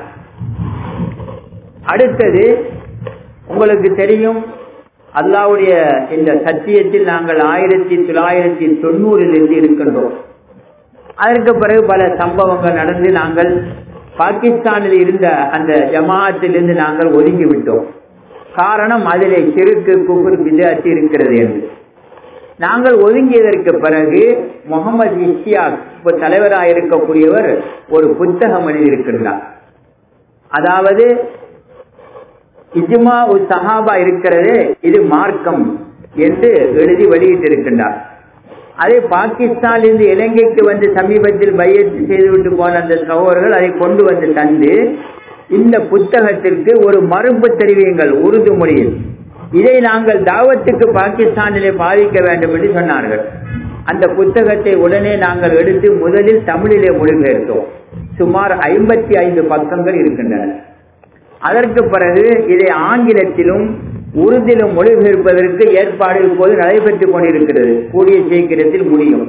அடுத்தது உங்களுக்கு தெரியும் அல்லாவுடைய இந்த சத்தியத்தில் நாங்கள் ஆயிரத்தி தொள்ளாயிரத்தி தொண்ணூறில் இருந்து இருக்கின்றோம் அதற்கு பிறகு பல சம்பவங்கள் நடந்து நாங்கள் பாகிஸ்தானில் இருந்த அந்த ஜமாத்திலிருந்து நாங்கள் ஒதுங்கி விட்டோம் காரணம் அதிலே சிறுக்கு குகுர் விதாத்தி இருக்கிறது என்று நாங்கள் ஒதுங்கியதற்கு பிறகு முகமது இஸ்தியாக் இப்ப தலைவராக இருக்கக்கூடியவர் ஒரு புத்தகம் எழுதியிருக்கின்றார் அதாவது இஜ்மா உல் சஹாபா இருக்கிறது இது மார்க்கம் என்று எழுதி வெளியிட்டிருக்கின்றார் அதே பாகிஸ்தானிலிருந்து இலங்கைக்கு வந்து சமீபத்தில் பயிற்சி செய்துவிட்டு போன அந்த சகோதரர்கள் அதை கொண்டு வந்து தந்து இந்த புத்தகத்திற்கு ஒரு மறுப்பு தெரிவியுங்கள் உருது மொழியில் இதை நாங்கள் தாவத்துக்கு பாகிஸ்தானிலே பாதிக்க வேண்டும் என்று சொன்னார்கள் அந்த புத்தகத்தை உடனே நாங்கள் எடுத்து முதலில் தமிழிலே மொழிபெயர்த்தோம் சுமார் ஐம்பத்தி ஐந்து பக்கங்கள் இருக்கின்றன அதற்கு பிறகு இதை ஆங்கிலத்திலும் உருதிலும் மொழிபெயர்ப்பதற்கு ஏற்பாடு இப்போது நடைபெற்றுக் கொண்டிருக்கிறது கூடிய சீக்கிரத்தில் முடியும்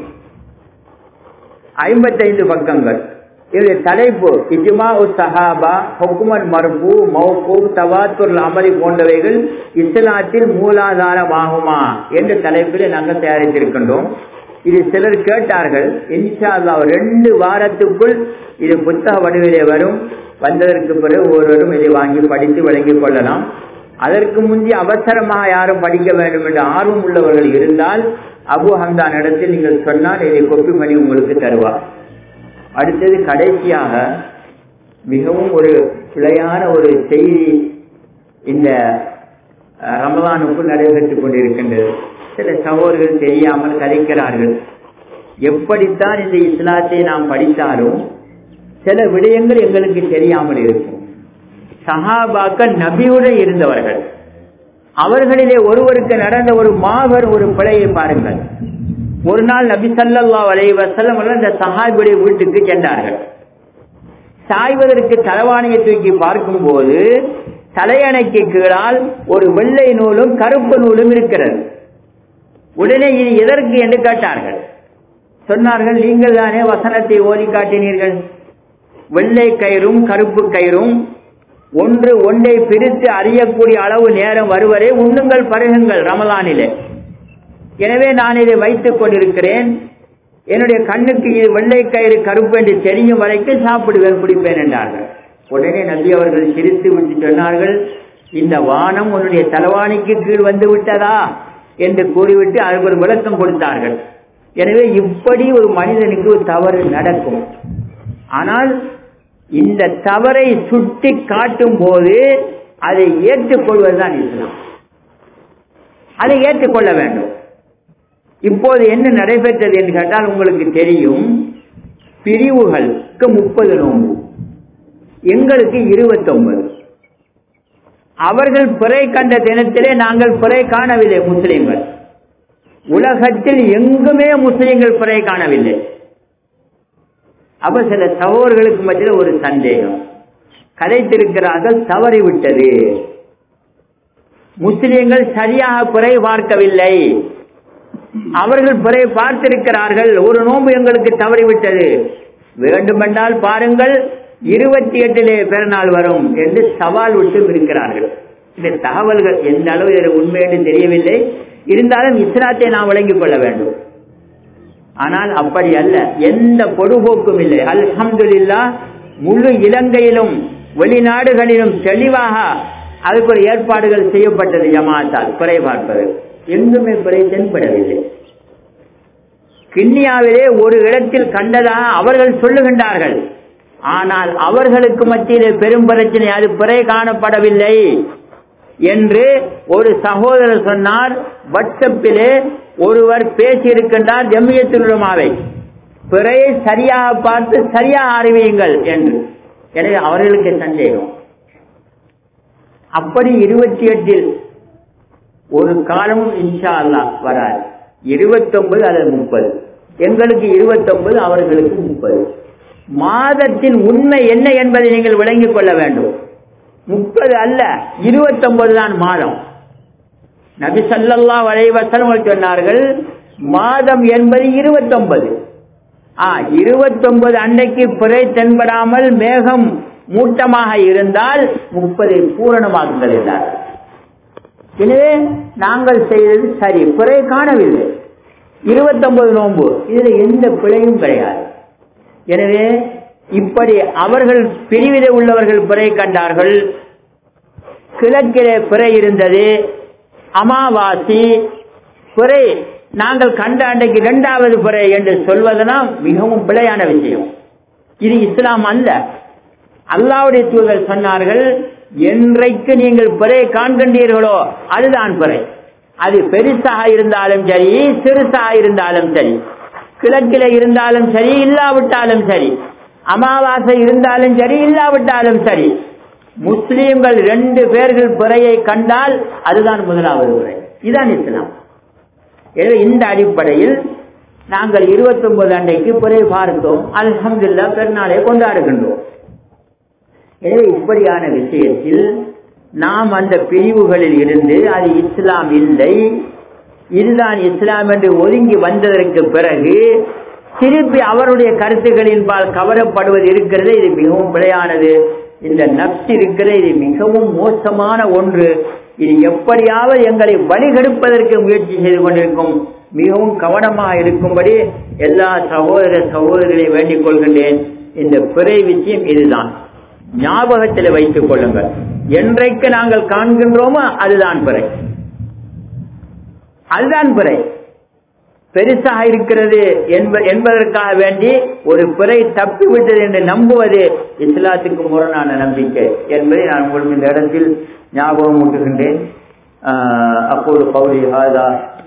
ஐம்பத்தைந்து பக்கங்கள் இதனுடைய தலைப்பு இஜ்மா உஸ் சஹாபா ஹொக்குமன் மர்பு மௌகு தவாத்துல் அமரி போன்றவைகள் இஸ்லாத்தில் மூலாதாரமாகுமா என்ற தலைப்பில் நாங்கள் தயாரித்திருக்கின்றோம் இது சிலர் கேட்டார்கள் இன்ஷா அல்லாஹ் ரெண்டு வாரத்துக்குள் இது புத்தக வடிவிலே வரும் வந்ததற்கு பிறகு ஒருவரும் இதை வாங்கி படித்து விளங்கிக் கொள்ளலாம் அதற்கு முந்தி அவசரமாக யாரும் படிக்க வேண்டும் என்ற ஆர்வம் உள்ளவர்கள் இருந்தால் அபு ஹம்தான் இடத்தில் நீங்கள் சொன்னால் இதை கொப்பி பண்ணி உங்களுக்கு தருவார் அடுத்தது கடைசியாக மிகவும் ஒரு பிழையான ஒரு செய்தி இந்த ரமதானுக்குள் நடைபெற்றுக் கொண்டிருக்கின்றது சில சகோதரர்கள் தெரியாமல் கதைக்கிறார்கள் எப்படித்தான் இந்த இஸ்லாத்தை நாம் படித்தாலும் சில விடயங்கள் எங்களுக்கு தெரியாமல் இருக்கும் சஹாபாக்கள் நபியுடன் இருந்தவர்கள் அவர்களிலே ஒருவருக்கு நடந்த ஒரு மாபெரும் ஒரு பிழையை பாருங்கள் ஒரு நாள் நபி சல்லா அலை வசல்லம் இந்த சஹாபியுடைய வீட்டுக்கு சென்றார்கள் சாய்வதற்கு தலைவாணியை தூக்கி பார்க்கும் போது தலையணைக்கு கீழால் ஒரு வெள்ளை நூலும் கருப்பு நூலும் இருக்கிறது உடனே இது எதற்கு என்று கேட்டார்கள் சொன்னார்கள் நீங்கள் தானே வசனத்தை ஓதி காட்டினீர்கள் வெள்ளை கயிறும் கருப்பு கயிறும் ஒன்று ஒன்றை பிரித்து அறியக்கூடிய அளவு நேரம் வருவரே உண்ணுங்கள் பருகுங்கள் ரமலானிலே எனவே நான் இதை வைத்துக் கொண்டிருக்கிறேன் என்னுடைய கண்ணுக்கு இது வெள்ளை கயிறு கருப்பு என்று தெரியும் வரைக்கும் சாப்பிடுவேன் குடிப்பேன் என்றார்கள் உடனே நபி அவர்கள் சிரித்து விட்டு சொன்னார்கள் இந்த வானம் உன்னுடைய தலவாணிக்கு கீழ் வந்து விட்டதா என்று கூறிவிட்டு அதற்கு ஒரு விளக்கம் கொடுத்தார்கள் எனவே இப்படி ஒரு மனிதனுக்கு ஒரு தவறு நடக்கும் ஆனால் இந்த தவறை சுட்டி காட்டும் போது அதை ஏற்றுக்கொள்வதுதான் இஸ்லாம் அதை ஏற்றுக்கொள்ள வேண்டும் இப்போது என்ன நடைபெற்றது என்று கேட்டால் உங்களுக்கு தெரியும் பிரிவுகளுக்கு முப்பது நோன்பு எங்களுக்கு இருபத்தொன்பது அவர்கள் பிறை கண்ட தினத்திலே நாங்கள் பிறை காணவில்லை முஸ்லிம்கள் உலகத்தில் எங்குமே முஸ்லிம்கள் பிறை காணவில்லை அப்ப சில சகோதரர்களுக்கு மத்தியில் ஒரு சந்தேகம் கதைத்திருக்கிறார்கள் தவறிவிட்டது முஸ்லிம்கள் சரியாக பிறை பார்க்கவில்லை அவர்கள் பிறை பார்த்திருக்கிறார்கள் ஒரு நோன்பு எங்களுக்கு தவறிவிட்டது வேண்டுமென்றால் பாருங்கள் இருபத்தி எட்டிலே பிறநாள் வரும் என்று சவால் விட்டு இருக்கிறார்கள் இந்த தகவல்கள் எந்த அளவு இது உண்மை என்று தெரியவில்லை இருந்தாலும் இஸ்லாத்தை நாம் விளங்கிக் கொள்ள வேண்டும் ஆனால் அப்படி அல்ல எந்த பொடுபோக்கும் இல்லை அல்ஹம்துலில்லா முழு இலங்கையிலும் வெளிநாடுகளிலும் தெளிவாக அதுக்கு ஒரு ஏற்பாடுகள் செய்யப்பட்டது ஜமாத்தால் குறை பார்ப்பது எங்குமே குறை தென்படவில்லை கிண்ணியாவிலே ஒரு இடத்தில் கண்டதாக அவர்கள் சொல்லுகின்றார்கள் ஆனால் அவர்களுக்கு மத்தியிலே பெரும் பிரச்சனை அது பிறை காணப்படவில்லை என்று ஒரு சகோதரர் சொன்னார் வாட்ஸ்அப்பிலே ஒருவர் பேசியிருக்கின்றார் ஜம்மியத்துலமாவை பிறையை சரியாக பார்த்து சரியாக அறிவியுங்கள் என்று எனவே அவர்களுக்கு சந்தேகம் அப்படி இருபத்தி எட்டில் ஒரு காலமும் இன்ஷா அல்லா வராது இருபத்தி ஒன்பது அல்லது முப்பது எங்களுக்கு இருபத்தி ஒன்பது அவர்களுக்கு முப்பது மாதத்தின் உண்மை என்ன என்பதை நீங்கள் விளங்கிக் கொள்ள வேண்டும் முப்பது அல்ல இருபத்தி ஒன்பது தான் மாதம் நபி சல்லா வலைவசனம் சொன்னார்கள் மாதம் என்பது இருபத்தி ஒன்பது ஆ இருபத்தி ஒன்பது அன்னைக்கு பிறை தென்படாமல் மேகம் மூட்டமாக இருந்தால் முப்பதை பூரணமாக்குங்கள் என்றார்கள் எனவே நாங்கள் செய்தது சரி பிறை காணவில்லை இருபத்தொன்பது நோன்பு இதுல எந்த பிழையும் கிடையாது எனவே இப்படி அவர்கள் பிரிவிலே உள்ளவர்கள் பிறை கண்டார்கள் கிழக்கிலே பிறை இருந்தது அமாவாசி பிறை நாங்கள் கண்ட அன்றைக்கு இரண்டாவது பிறை என்று சொல்வதனால் மிகவும் பிழையான விஷயம் இது இஸ்லாம் அல்ல அல்லாவுடைய தூதர் சொன்னார்கள் என்றைக்கு நீங்கள் பிறை காண்கின்றீர்களோ அதுதான் பிறை அது பெருசாக இருந்தாலும் சரி சிறுசாக இருந்தாலும் சரி கிழக்கில இருந்தாலும் சரி இல்லாவிட்டாலும் சரி அமாவாசை இருந்தாலும் சரி இல்லாவிட்டாலும் சரி முஸ்லீம்கள் ரெண்டு பேர்கள் பிறையை கண்டால் அதுதான் முதலாவது பிறை இதுதான் இஸ்லாம் எனவே இந்த அடிப்படையில் நாங்கள் இருபத்தி ஒன்பது அன்றைக்கு பிறை பார்த்தோம் அல்ஹம்துல்லா பெருநாளை கொண்டாடுகின்றோம் எனவே இப்படியான விஷயத்தில் நாம் அந்த பிரிவுகளில் இருந்து அது இஸ்லாம் இல்லை இதுதான் இஸ்லாம் என்று ஒதுங்கி வந்ததற்கு பிறகு திருப்பி அவருடைய கருத்துக்களின் பால் கவரப்படுவது இருக்கிறது இது மிகவும் பிழையானது இந்த நப்ஸ் இருக்கிறது இது மிகவும் மோசமான ஒன்று இது எப்படியாவது எங்களை வழிகெடுப்பதற்கு முயற்சி செய்து கொண்டிருக்கும் மிகவும் கவனமாக இருக்கும்படி எல்லா சகோதர சகோதரிகளையும் வேண்டிக் கொள்கின்றேன் இந்த பிறை விஷயம் இதுதான் ஞாபகத்தில் வைத்துக் கொள்ளுங்கள் என்றைக்கு நாங்கள் காண்கின்றோமோ அதுதான் பிறை அதுதான் பிறை பெருசாக இருக்கிறது என்பதற்காக வேண்டி ஒரு பிறை தப்பிவிட்டது என்று நம்புவது இஸ்லாத்துக்கு முரணான நம்பிக்கை என்பதை நான் உங்களுக்கு இந்த இடத்தில் ஞாபகம் ஊட்டுகின்றேன் அப்போது பௌரி ஹாதா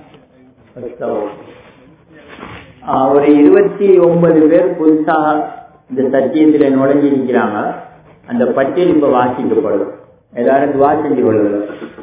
ஒரு இருபத்தி ஒன்பது பேர் புதுசாக இந்த சத்தியத்தில் நுழைஞ்சிருக்கிறாங்க அந்த பட்டியல் இப்ப வாசிக்கப்படும் எல்லாரும் வாசிச்சு கொள்ளுங்க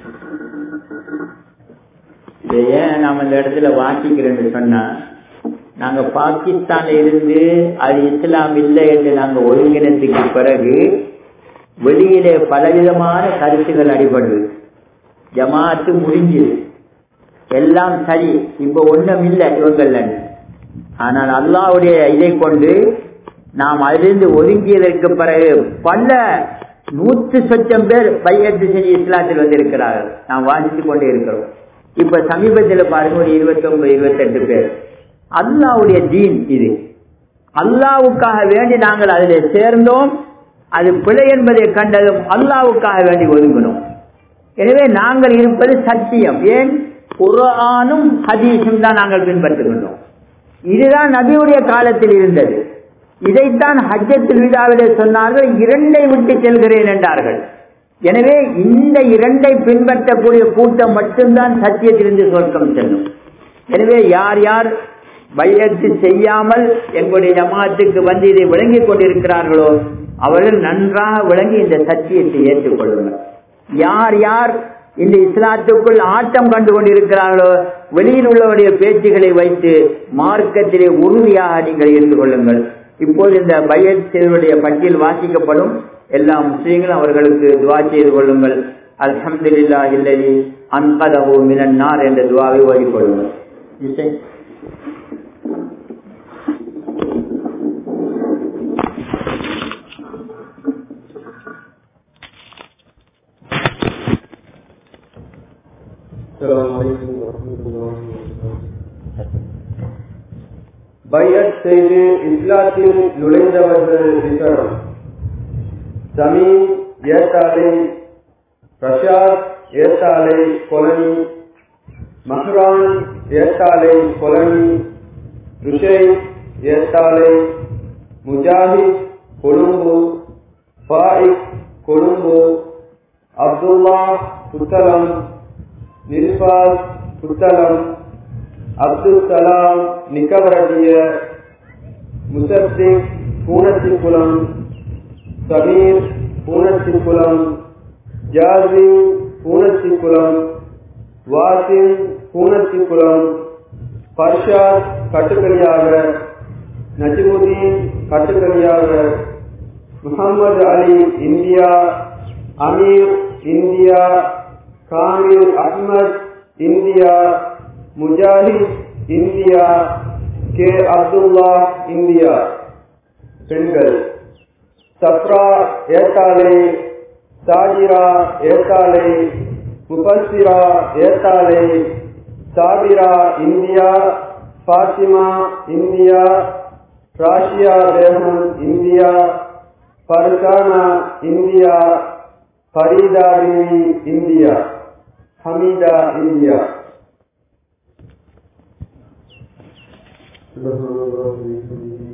இதை ஏன் நாம இந்த இடத்துல வாசிக்கிறேன்னு சொன்னா நாங்க பாகிஸ்தான்ல இருந்து அது இஸ்லாம் இல்லை என்று நாங்க ஒருங்கிணைத்துக்கு பிறகு வெளியிலே பலவிதமான கருத்துகள் அடிபடுது ஜமாத்து முடிஞ்சுது எல்லாம் சரி இப்ப ஒண்ணும் இல்லை இவங்கள்ல ஆனால் அல்லாவுடைய இதை கொண்டு நாம் அதிலிருந்து ஒதுங்கியதற்கு பிறகு பல நூற்று சொச்சம் பேர் பையத்து செஞ்சு இஸ்லாத்தில் வந்து இருக்கிறார்கள் நாம் வாசித்துக் கொண்டே இருக்கிறோம் இப்ப சமீபத்தில் பாருங்க ஒரு இருபத்தி ஒன்பது இருபத்தி எட்டு பேர் அல்லாவுடைய தீன் இது அல்லாவுக்காக வேண்டி நாங்கள் அதில் சேர்ந்தோம் அது பிழை என்பதை கண்டதும் அல்லாவுக்காக வேண்டி ஒதுங்கினோம் எனவே நாங்கள் இருப்பது சத்தியம் ஏன் குரானும் ஹதீஸும் தான் நாங்கள் பின்பற்றுகின்றோம் இதுதான் நபியுடைய காலத்தில் இருந்தது இதைத்தான் ஹஜ்ஜத்தில் விழாவிலே சொன்னார்கள் இரண்டை விட்டு செல்கிறேன் என்றார்கள் எனவே இந்த இரண்டை பின்பற்றக்கூடிய கூட்டம் மட்டும்தான் சத்தியத்திலிருந்து சொர்க்கம் செல்லும் எனவே யார் யார் பையத்து செய்யாமல் எங்களுடைய ஜமாத்துக்கு வந்து இதை விளங்கிக் கொண்டிருக்கிறார்களோ அவர்கள் நன்றாக விளங்கி இந்த சத்தியத்தை ஏற்றுக்கொள்ளுங்கள் யார் யார் இந்த இஸ்லாத்துக்குள் ஆட்டம் கண்டு கொண்டிருக்கிறார்களோ வெளியில் உள்ளவருடைய பேச்சுகளை வைத்து மார்க்கத்திலே உறுதியாக நீங்கள் இருந்து கொள்ளுங்கள் இப்போது இந்த பயத் செய்வருடைய பட்டியல் வாசிக்கப்படும் எல்லா முஸ்லீம்களும் அவர்களுக்கு துவா செய்து கொள்ளுங்கள் அல்ஹம்துலில்லா இல்லதி அன்பதவு மினன்னார் என்ற துவாவை ஓதிக்கொள்ளுங்கள் இசை السلام عليكم ورحمة الله وبركاته பையத் செய்து இஸ்லாத்தில் நுழைந்தவர்கள் விவரம் Shameem Ethalai Prasad Ethalai colony Mahran Ethalai colony Rushai Ethalai Mujahid Colombo Faiq Colombo Abdullah Puttalam Nirpal Puttalam Abdul Kalam Nikaweratiya Musaddiq Poonaththikulam Sameer Poonaththikulam Jasi Poonaththikulam Wasim Poonaththikulam Parshad Kattukaliyaga Najimudeen Kattukaliyaga Muhammad Ali India Ameer India Kamil Ahmed India Mujahid India K Abdullah India பெண்கள் Sabra Ethalai Sajira Ethalai Mubassira Ethalai Sabira India Fathima India Rashiya Begum India Farhana India Fareeda Bivi India ஹமீதா India سبحان الله